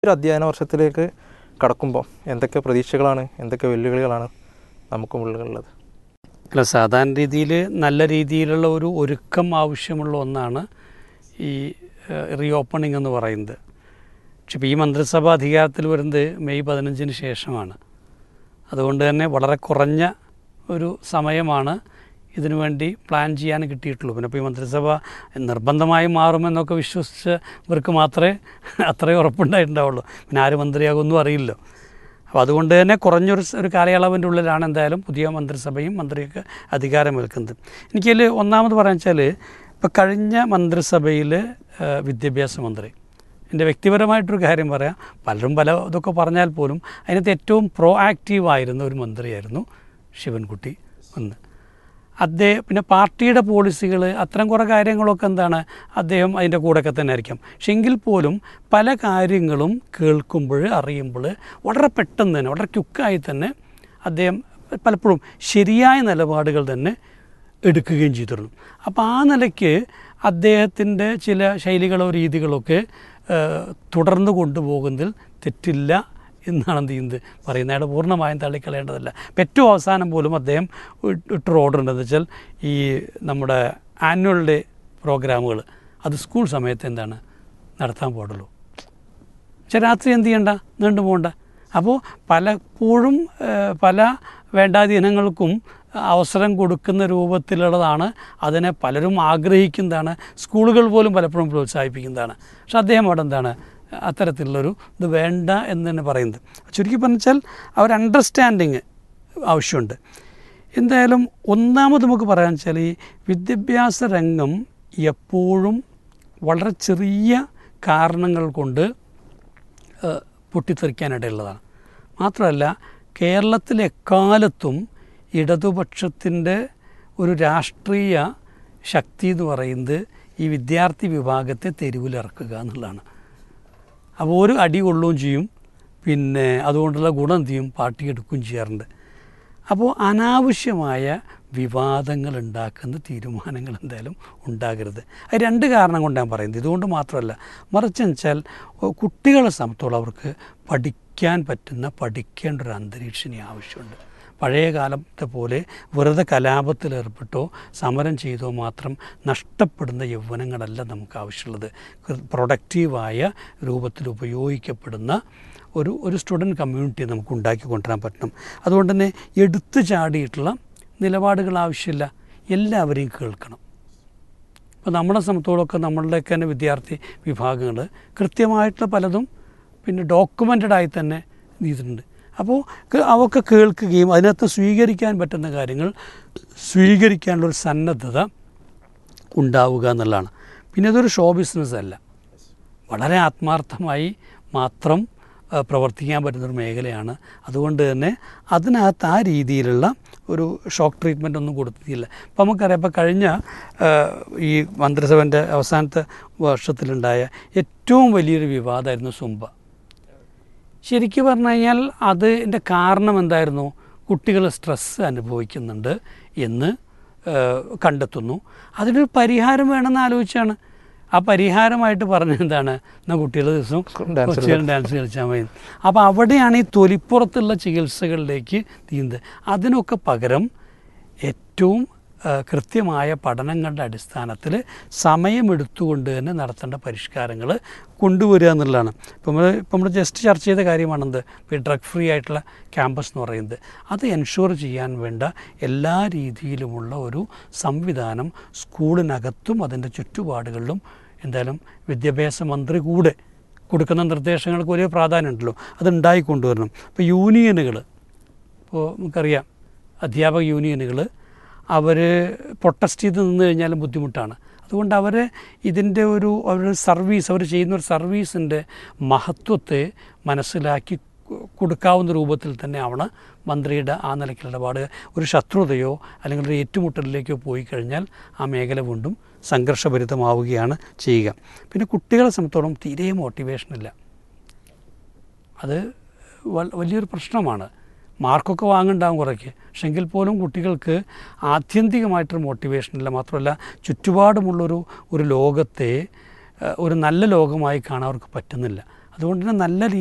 ഒരു അധ്യയന വർഷത്തിലേക്ക് കടക്കുമ്പോൾ എന്തൊക്കെ പ്രതീക്ഷകളാണ് എന്തൊക്കെ വെല്ലുവിളികളാണ് നമുക്ക് മുകളിലുള്ളത് അല്ല സാധാരണ രീതിയിൽ നല്ല രീതിയിലുള്ള ഒരു ഒരുക്കം ആവശ്യമുള്ള ഒന്നാണ് ഈ റീ ഓപ്പണിംഗ് എന്ന് പറയുന്നത് പക്ഷെ ഇപ്പോൾ ഈ മന്ത്രിസഭ അധികാരത്തിൽ വരുന്നത് മെയ് പതിനഞ്ചിന് ശേഷമാണ് അതുകൊണ്ട് തന്നെ വളരെ കുറഞ്ഞ ഒരു സമയമാണ് ഇതിനു വേണ്ടി പ്ലാൻ ചെയ്യാൻ കിട്ടിയിട്ടുള്ളൂ പിന്നെ ഇപ്പോൾ ഈ മന്ത്രിസഭ നിർബന്ധമായി മാറുമെന്നൊക്കെ വിശ്വസിച്ചവർക്ക് മാത്രമേ അത്രയും ഉറപ്പുണ്ടായിട്ടുണ്ടാവുള്ളൂ പിന്നെ ആര് മന്ത്രിയാകുമെന്നും അറിയില്ലോ അപ്പോൾ അതുകൊണ്ട് തന്നെ കുറഞ്ഞൊരു സ- ഒരു കാലയളവിൻ്റെ ഉള്ളിലാണ് എന്തായാലും പുതിയ മന്ത്രിസഭയും മന്ത്രിയൊക്കെ അധികാരമേൽക്കുന്നത് എനിക്കതിൽ ഒന്നാമത് പറയാൻ വെച്ചാൽ ഇപ്പോൾ കഴിഞ്ഞ മന്ത്രിസഭയിൽ വിദ്യാഭ്യാസ മന്ത്രി എൻ്റെ വ്യക്തിപരമായിട്ടൊരു കാര്യം പറയാം പലരും പല ഇതൊക്കെ പറഞ്ഞാൽ പോലും അതിനകത്ത് ഏറ്റവും പ്രോ ആക്റ്റീവ് ആയിരുന്ന ഒരു മന്ത്രിയായിരുന്നു ശിവൻകുട്ടി ഒന്ന് അദ്ദേഹം പിന്നെ പാർട്ടിയുടെ പോളിസികൾ അത്തരം കുറേ കാര്യങ്ങളൊക്കെ എന്താണ് അദ്ദേഹം അതിൻ്റെ കൂടെയൊക്കെ തന്നെ ആയിരിക്കും പക്ഷെ എങ്കിൽ പോലും പല കാര്യങ്ങളും കേൾക്കുമ്പോൾ അറിയുമ്പോൾ വളരെ പെട്ടെന്ന് തന്നെ വളരെ ക്യുക്കായി തന്നെ അദ്ദേഹം പലപ്പോഴും ശരിയായ നിലപാടുകൾ തന്നെ എടുക്കുകയും ചെയ്തിരുന്നു അപ്പോൾ ആ നിലയ്ക്ക് അദ്ദേഹത്തിൻ്റെ ചില ശൈലികളോ രീതികളൊക്കെ ഏഹ്, തുടർന്ന് കൊണ്ടുപോകുന്നതിൽ തെറ്റില്ല എന്നാണ് എന്ത് ചെയ്യുന്നത് പറയുന്നത് അയാൾ പൂർണ്ണമായും തള്ളിക്കളയേണ്ടതല്ല ഇപ്പം ഏറ്റവും അവസാനം പോലും അദ്ദേഹം ഇട്ട് ഇട്ടൊരു ഓർഡർ ഉണ്ടെന്ന് വെച്ചാൽ ഈ നമ്മുടെ ആനുവൽ ഡേ പ്രോഗ്രാമുകൾ അത് സ്കൂൾ സമയത്ത് എന്താണ് നടത്താൻ പാടുള്ളൂ പക്ഷെ രാത്രി എന്ത് ചെയ്യണ്ട നീണ്ടു പോകണ്ട അപ്പോൾ പലപ്പോഴും ഏഹ്, പല വേണ്ടാധീനങ്ങൾക്കും അവസരം കൊടുക്കുന്ന രൂപത്തിലുള്ളതാണ് അതിനെ പലരും ആഗ്രഹിക്കുന്നതാണ് സ്കൂളുകൾ പോലും പലപ്പോഴും പ്രോത്സാഹിപ്പിക്കുന്നതാണ് പക്ഷെ അദ്ദേഹം അവിടെ എന്താണ് അത്തരത്തിലുള്ളൊരു ഇത് വേണ്ട എന്ന് തന്നെ പറയുന്നത് ചുരുക്കി പറഞ്ഞാൽ ആ ഒരു അണ്ടർസ്റ്റാൻഡിങ് ആവശ്യമുണ്ട് എന്തായാലും ഒന്നാമത് നമുക്ക് പറയാൻ വെച്ചാൽ ഈ വിദ്യാഭ്യാസ രംഗം എപ്പോഴും വളരെ ചെറിയ കാരണങ്ങൾ കൊണ്ട് ഏഹ്, പൊട്ടിത്തെറിക്കാനിടയുള്ളതാണ് മാത്രമല്ല കേരളത്തിൽ എക്കാലത്തും ഇടതുപക്ഷത്തിൻ്റെ ഒരു രാഷ്ട്രീയ ശക്തി എന്ന് പറയുന്നത് ഈ വിദ്യാർത്ഥി വിഭാഗത്തെ തെരുവിലിറക്കുക എന്നുള്ളതാണ് അപ്പോൾ ഒരു അടി കൊള്ളുകയും ചെയ്യും പിന്നെ അതുകൊണ്ടുള്ള ഗുണം എന്ത് ചെയ്യും പാർട്ടി എടുക്കുകയും ചെയ്യാറുണ്ട് അപ്പോൾ അനാവശ്യമായ വിവാദങ്ങൾ ഉണ്ടാക്കുന്ന തീരുമാനങ്ങൾ എന്തായാലും ഉണ്ടാകരുത് അത് രണ്ട് കാരണം കൊണ്ട് ഞാൻ പറയുന്നത് ഇതുകൊണ്ട് മാത്രമല്ല മറിച്ച് വെച്ചാൽ കുട്ടികളെ സംബന്ധിച്ചോളം അവർക്ക് പഠിക്കാൻ പറ്റുന്ന പഠിക്കേണ്ട ഒരു അന്തരീക്ഷം ഇനി ആവശ്യമുണ്ട് പഴയ കാലത്തെ പോലെ വെറുതെ കലാപത്തിൽ ഏർപ്പെട്ടോ സമരം ചെയ്തോ മാത്രം നഷ്ടപ്പെടുന്ന യൗവനങ്ങളല്ല നമുക്ക് ആവശ്യമുള്ളത് പ്രൊഡക്റ്റീവായ രൂപത്തിൽ ഉപയോഗിക്കപ്പെടുന്ന ഒരു ഒരു സ്റ്റുഡൻറ്റ് കമ്മ്യൂണിറ്റി നമുക്ക് ഉണ്ടാക്കി കൊണ്ടുവരാൻ പറ്റണം അതുകൊണ്ട് തന്നെ എടുത്തു ചാടിയിട്ടുള്ള നിലപാടുകൾ ആവശ്യമില്ല എല്ലാവരെയും കേൾക്കണം അപ്പോൾ നമ്മളെ സംബന്ധിച്ചോളമൊക്കെ നമ്മളുടെയൊക്കെ തന്നെ വിദ്യാർത്ഥി വിഭാഗങ്ങൾ കൃത്യമായിട്ടുള്ള പലതും പിന്നെ ഡോക്യുമെൻ്റഡ് ആയി തന്നെ ചെയ്തിട്ടുണ്ട് അപ്പോൾ ക- അവർക്ക് കേൾക്കുകയും അതിനകത്ത് സ്വീകരിക്കാൻ പറ്റുന്ന കാര്യങ്ങൾ സ്വീകരിക്കാനുള്ളൊരു സന്നദ്ധത ഉണ്ടാവുക എന്നുള്ളതാണ് പിന്നെ ഇതൊരു ഷോ ബിസിനസ് അല്ല വളരെ ആത്മാർത്ഥമായി മാത്രം ആ, പ്രവർത്തിക്കാൻ പറ്റുന്നൊരു മേഖലയാണ് അതുകൊണ്ട് തന്നെ അതിനകത്ത് ആ രീതിയിലുള്ള ഒരു ഷോക്ക് ട്രീറ്റ്മെൻ്റ് ഒന്നും കൊടുത്തിട്ടില്ല അപ്പോൾ നമുക്കറിയാം ഇപ്പോൾ കഴിഞ്ഞ ആ, ഈ മന്ത്രിസഭൻ്റെ അവസാനത്തെ വർഷത്തിലുണ്ടായ ഏറ്റവും വലിയൊരു വിവാദമായിരുന്നു സുംബ ശരിക്കും പറഞ്ഞു കഴിഞ്ഞാൽ അതിൻ്റെ കാരണം എന്തായിരുന്നു കുട്ടികൾ സ്ട്രെസ്സ് അനുഭവിക്കുന്നുണ്ട് എന്ന് ഏഹ്, കണ്ടെത്തുന്നു അതിനൊരു പരിഹാരം വേണമെന്ന് ആലോചിച്ചാണ് ആ പരിഹാരമായിട്ട് പറഞ്ഞത് എന്താണ് എന്നാൽ കുട്ടികൾ ദിവസവും ഡാൻസ് കുറച്ച് നേരം ഡാൻസ് കളിച്ചാൽ മതി അപ്പോൾ അവിടെയാണ് ഈ തൊലിപ്പുറത്തുള്ള ചികിത്സകളിലേക്ക് തീരുന്നത് അതിനൊക്കെ പകരം ഏറ്റവും ആ, കൃത്യമായ പഠനങ്ങളുടെ അടിസ്ഥാനത്തിൽ സമയമെടുത്തുകൊണ്ട് തന്നെ നടത്തേണ്ട പരിഷ്കാരങ്ങൾ കൊണ്ടുവരിക എന്നുള്ളതാണ് ഇപ്പം നമ്മൾ ഇപ്പം നമ്മൾ ജസ്റ്റ് ചർച്ച ചെയ്ത കാര്യമാണെന്ത് ഇപ്പോൾ ഈ ഡ്രഗ് ഫ്രീ ആയിട്ടുള്ള ക്യാമ്പസ് എന്ന് പറയുന്നത് അത് എൻഷുർ ചെയ്യാൻ വേണ്ട എല്ലാ രീതിയിലുമുള്ള ഒരു സംവിധാനം സ്കൂളിനകത്തും അതിൻ്റെ ചുറ്റുപാടുകളിലും എന്തായാലും വിദ്യാഭ്യാസ മന്ത്രി കൂടെ കൊടുക്കുന്ന നിർദ്ദേശങ്ങൾക്ക് വലിയ പ്രാധാന്യമുണ്ടല്ലോ അത് ഉണ്ടായി കൊണ്ടുവരണം ഇപ്പോൾ യൂണിയനുകൾ ഇപ്പോൾ നമുക്കറിയാം അധ്യാപക യൂണിയനുകൾ അവർ പ്രൊട്ടസ്റ്റ് ചെയ്ത് നിന്ന് കഴിഞ്ഞാലും ബുദ്ധിമുട്ടാണ് അതുകൊണ്ട് അവർ ഇതിൻ്റെ ഒരു അവരുടെ സർവീസ് അവർ ചെയ്യുന്ന ഒരു സർവീസിൻ്റെ മഹത്വത്തെ മനസ്സിലാക്കി കൊ- കൊടുക്കാവുന്ന രൂപത്തിൽ തന്നെ ആവണം മന്ത്രിയുടെ ആ നിലയ്ക്കുള്ള ഇടപാട് ഒരു ശത്രുതയോ അല്ലെങ്കിൽ ഒരു ഏറ്റുമുട്ടലിലേക്കോ പോയി കഴിഞ്ഞാൽ ആ മേഖല വീണ്ടും സംഘർഷഭരിതമാവുകയാണ് ചെയ്യുക പിന്നെ കുട്ടികളെ സംബന്ധിച്ചോളം തീരെ മോട്ടിവേഷനില്ല അത് വൽ- വലിയൊരു പ്രശ്നമാണ് മാർക്കൊക്കെ വാങ്ങുണ്ടാവും കുറേക്ക് പക്ഷെ എങ്കിൽ പോലും കുട്ടികൾക്ക് ആത്യന്തികമായിട്ടൊരു മോട്ടിവേഷൻ ഇല്ല മാത്രമല്ല ചുറ്റുപാടുമുള്ളൊരു ഒരു ലോകത്തെ ഏഹ്, ഒരു നല്ല ലോകമായി കാണാൻ അവർക്ക് പറ്റുന്നില്ല അതുകൊണ്ട് തന്നെ നല്ല